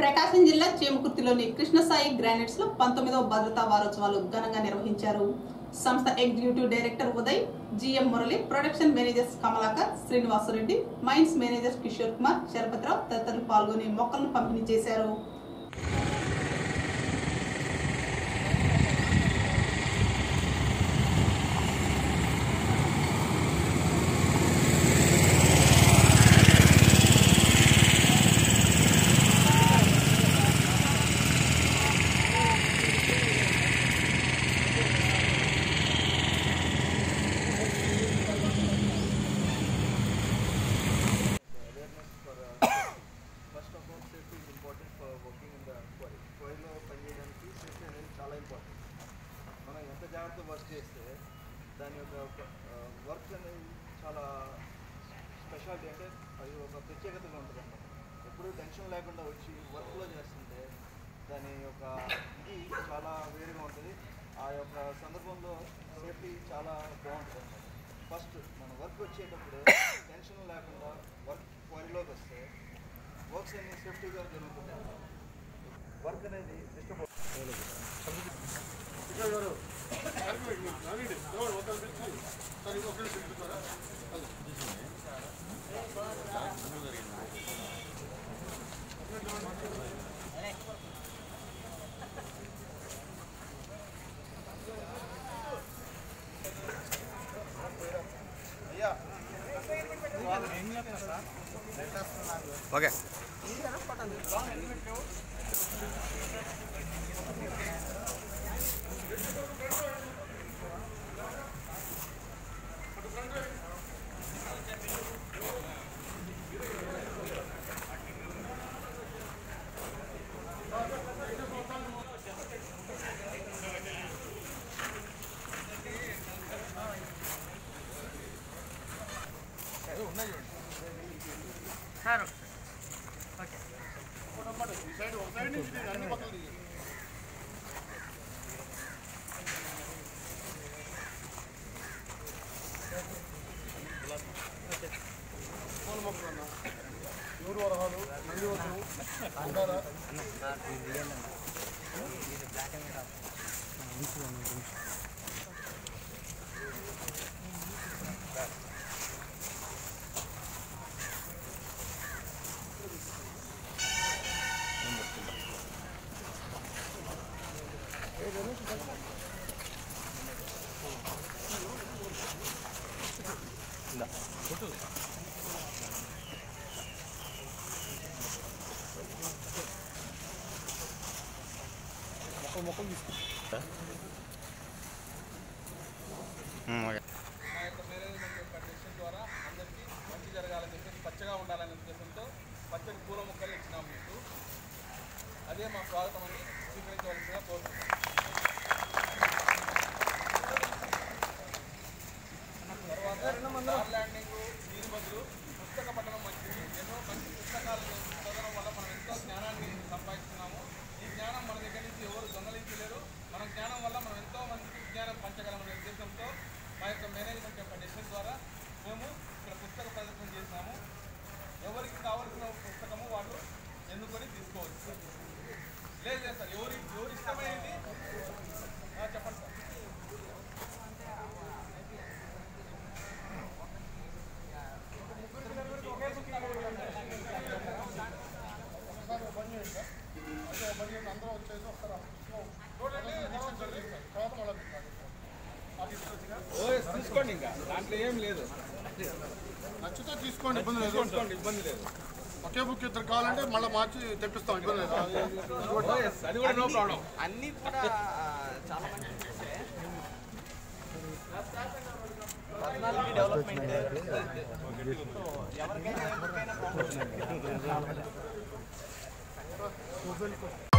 ప్రకాశం జిల్లా చేమకుర్తిలోని కృష్ణసాయి గ్రానైట్స్ లో పంతొమ్మిదవ భద్రతా వారోత్సవాలు ఘనంగా నిర్వహించారు సంస్థ executive director Uday GM Murali production managers Kamalakar Srinivasareddy mines manager Kishore Kumar Sarapathirao తదితరులు పాల్గొని మొక్కలను పంపిణీ చేశారు awareness for uh, first of all safety is important for working in the quarry. క్వారీలో పనిచేయడానికి సేఫ్టీ అనేది చాలా ఇంపార్టెంట్ మనం ఎంత జాగ్రత్త వర్క్ చేస్తే దాని యొక్క వర్క్ అనేది చాలా స్పెషాలిటీ అంటే అది ఒక ప్రత్యేకతగా ఉంటుంది అన్నమాట ఎప్పుడు టెన్షన్ లేకుండా వచ్చి వర్క్లో చేస్తుంటే దాని యొక్క ఇది చాలా వేరుగా ఉంటుంది ఆ యొక్క సందర్భంలో సేఫ్టీ చాలా బాగుంటుంది అన్నమాట ఫస్ట్ మన వర్క్ వచ్చేటప్పుడు టెన్షన్ లేకుండా వర్క్ క్వారీలోకి వస్తే వర్క్స్ అన్ని సేఫ్టీగా జరుగుతుంటాయి వర్క్ అనేది డిస్టర్బ్ ఓకే ఓకే మా యొక్క మేనేజ్మెంట్ యొక్క డెసిషన్ ద్వారా అందరికీ మంచి జరగాలని చెప్పేసి పచ్చగా ఉండాలనే ఉద్దేశంతో పచ్చని పూల మొక్కలు ఇచ్చినాము మీకు అదే మా స్వాగతం అని స్వీకరించవలసిందిగా కోరుతున్నాం తర్వాత స్టార్ ల్యాండింగ్ దీని బదులు పుస్తక పఠనం మంచిది ఎన్నో మంచి పుస్తకాలను చదవడం వల్ల మనం ఎంతో జ్ఞానాన్ని సంపాదిస్తున్నాము ఈ జ్ఞానం మన దగ్గర నుంచి ఎవరు దొంగలించలేరు మన జ్ఞానం వల్ల మనం ఎంతో మందికి విజ్ఞానం పంచగలమనే ఉద్దేశంతో మా యొక్క మేనేజ్మెంట్ యొక్క డెసిషన్ ద్వారా మేము ఇక్కడ పుస్తక ప్రదర్శన చేసినాము ఎవరికి కావలసిన పుస్తకము వాళ్ళు ఎన్నుకొని తీసుకోవచ్చు లేదు లేదు సార్ ఎవరి ఎవరి ఇష్టమైనది ఆ, చెప్పండి సార్ తీసుకోండి ఇంకా దాంట్లో ఏం లేదు నచ్చితే తీసుకోండి ఇబ్బంది లేదు తీసుకోండి ఇబ్బంది లేదు ఒకే బుక్ ఇద్దరు కావాలంటే మళ్ళీ మార్చి తెప్పిస్తాం ఇబ్బంది లేదు అది కూడా నో ప్రాబ్లం అన్నీ కూడా చాలా మంది చూస్తే పర్సనాలిటీ డెవలప్మెంట్ ఎవరికైనా ఎవరికైనా ప్రాబ్లం